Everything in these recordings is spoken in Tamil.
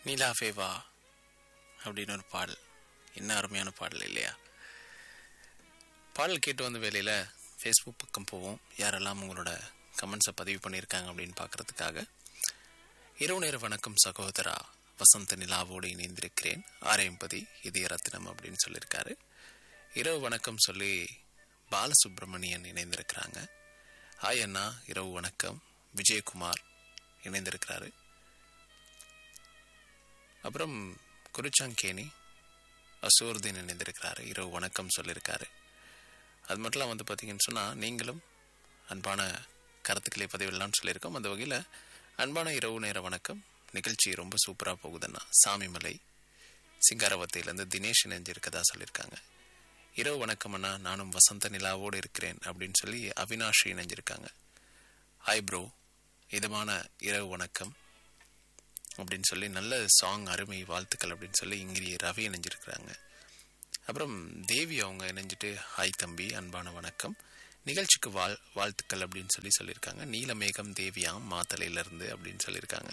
நீலாஃபே வா அப்படின்னு ஒரு பாடல் என்ன அருமையான பாடல் இல்லையா பாடல் கேட்டு வந்த வேலையில் ஃபேஸ்புக் பக்கம் போவோம் யாரெல்லாம் உங்களோட கமெண்ட்ஸை பதிவு பண்ணியிருக்காங்க அப்படின்னு பார்க்குறதுக்காக இரவு நேர வணக்கம் சகோதரா வசந்த நிலாவோடு இணைந்திருக்கிறேன் ஆரையம்பதி இதய ரத்தினம் அப்படின்னு சொல்லியிருக்காரு இரவு வணக்கம் சொல்லி பாலசுப்ரமணியன் இணைந்திருக்கிறாங்க ஹாய் அண்ணா இரவு வணக்கம் விஜயகுமார் இணைந்திருக்கிறாரு அப்புறம் குறிச்சாங்கேணி அசூர்தீன் இணைந்திருக்கிறாரு இரவு வணக்கம் சொல்லியிருக்காரு அது மட்டும் வந்து பார்த்தீங்கன்னு சொன்னால் நீங்களும் அன்பான கருத்துக்களை பதிவிடலாம்னு சொல்லியிருக்கோம் அந்த வகையில் அன்பான இரவு நேர வணக்கம் நிகழ்ச்சி ரொம்ப சூப்பராக போகுதுன்னா சாமிமலை சிங்காரவத்தையிலேருந்து தினேஷ் இணைஞ்சிருக்கதா சொல்லியிருக்காங்க இரவு வணக்கம் அண்ணா நானும் வசந்த நிலாவோடு இருக்கிறேன் அப்படின்னு சொல்லி அவினாஷ் இணைஞ்சிருக்காங்க ஹாய் ப்ரோ இதமான இரவு வணக்கம் அப்படின்னு சொல்லி நல்ல சாங் அருமை வாழ்த்துக்கள் அப்படின்னு சொல்லி இங்கிரி ரவி இணைஞ்சிருக்கிறாங்க அப்புறம் தேவி அவங்க இணைஞ்சிட்டு ஹாய் தம்பி அன்பான வணக்கம் நிகழ்ச்சிக்கு வாழ் வாழ்த்துக்கள் அப்படின்னு சொல்லி சொல்லியிருக்காங்க நீலமேகம் தேவியாம் மாத்தலையிலிருந்து அப்படின்னு சொல்லியிருக்காங்க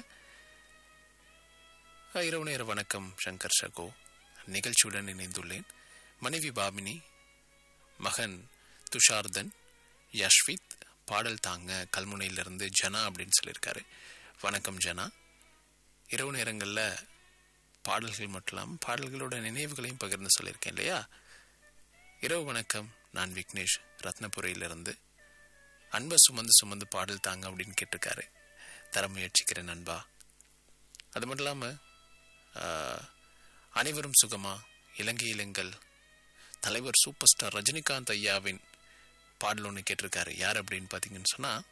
இரவு நேர வணக்கம் சங்கர் ஷகோ நிகழ்ச்சியுடன் இணைந்துள்ளேன் மனைவி பாபினி மகன் துஷார்தன் யஷ்வித் பாடல் தாங்க கல்முனையிலிருந்து ஜனா அப்படின்னு சொல்லியிருக்காரு வணக்கம் ஜனா இரவு நேரங்களில் பாடல்கள் மட்டும் இல்லாமல் பாடல்களோட நினைவுகளையும் பகிர்ந்து சொல்லியிருக்கேன் இல்லையா இரவு வணக்கம் நான் விக்னேஷ் ரத்னபுரையிலிருந்து அன்பை சுமந்து சுமந்து பாடல் தாங்க அப்படின்னு கேட்டிருக்காரு தர முயற்சிக்கிறேன் அன்பா அது மட்டும் இல்லாமல் அனைவரும் சுகமா இலங்கை இளங்கல் தலைவர் சூப்பர் ஸ்டார் ரஜினிகாந்த் ஐயாவின் பாடல் ஒன்று கேட்டிருக்காரு யார் அப்படின்னு பார்த்தீங்கன்னு சொன்னால்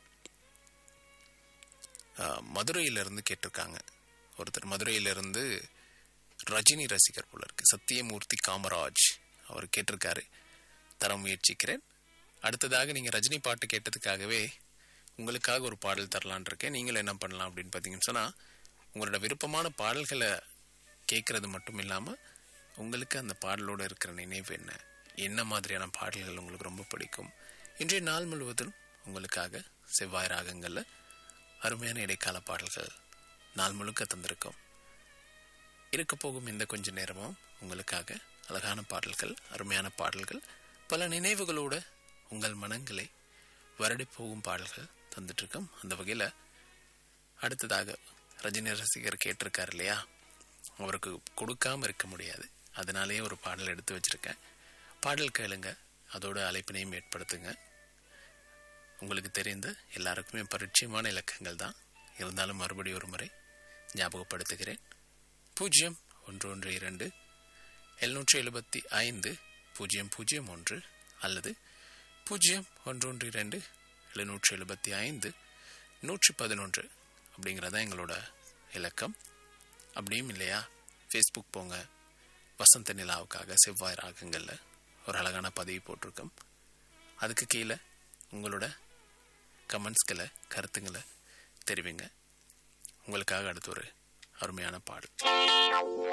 மதுரையிலிருந்து கேட்டிருக்காங்க ஒருத்தர் மதுரையிலிருந்து ரஜினி ரசிகர் போல இருக்கு சத்தியமூர்த்தி காமராஜ் அவர் கேட்டிருக்காரு தர முயற்சிக்கிறேன் அடுத்ததாக நீங்கள் ரஜினி பாட்டு கேட்டதுக்காகவே உங்களுக்காக ஒரு பாடல் தரலான் இருக்கேன் நீங்களும் என்ன பண்ணலாம் அப்படின்னு பார்த்தீங்கன்னு சொன்னால் உங்களோட விருப்பமான பாடல்களை கேட்கறது மட்டும் இல்லாமல் உங்களுக்கு அந்த பாடலோடு இருக்கிற நினைவு என்ன என்ன மாதிரியான பாடல்கள் உங்களுக்கு ரொம்ப பிடிக்கும் இன்றைய நாள் முழுவதும் உங்களுக்காக செவ்வாய் ராகங்களில் அருமையான இடைக்கால பாடல்கள் நாள் முழுக்க தந்திருக்கோம் இருக்க போகும் இந்த கொஞ்ச நேரமும் உங்களுக்காக அழகான பாடல்கள் அருமையான பாடல்கள் பல நினைவுகளோட உங்கள் மனங்களை வருடி போகும் பாடல்கள் தந்துட்டுருக்கோம் அந்த வகையில் அடுத்ததாக ரஜினி ரசிகர் கேட்டிருக்கார் இல்லையா அவருக்கு கொடுக்காம இருக்க முடியாது அதனாலேயே ஒரு பாடல் எடுத்து வச்சிருக்கேன் பாடல் கேளுங்க அதோட அழைப்பினையும் ஏற்படுத்துங்க உங்களுக்கு தெரிந்த எல்லாருக்குமே பரிச்சயமான இலக்கங்கள் தான் இருந்தாலும் மறுபடி ஒரு முறை ஞாபகப்படுத்துகிறேன் பூஜ்ஜியம் ஒன்று ஒன்று இரண்டு எழுநூற்றி எழுபத்தி ஐந்து பூஜ்ஜியம் பூஜ்ஜியம் ஒன்று அல்லது பூஜ்ஜியம் ஒன்று ஒன்று இரண்டு எழுநூற்றி எழுபத்தி ஐந்து நூற்றி பதினொன்று அப்படிங்கிறதான் எங்களோட இலக்கம் அப்படியும் இல்லையா ஃபேஸ்புக் போங்க வசந்த நிலாவுக்காக செவ்வாய் ராகங்களில் ஒரு அழகான பதிவு போட்டிருக்கோம் அதுக்கு கீழே உங்களோட கமெண்ட்ஸ்களை கருத்துங்களை தெரிவிங்க உங்களுக்காக அடுத்து ஒரு அருமையான பாடல்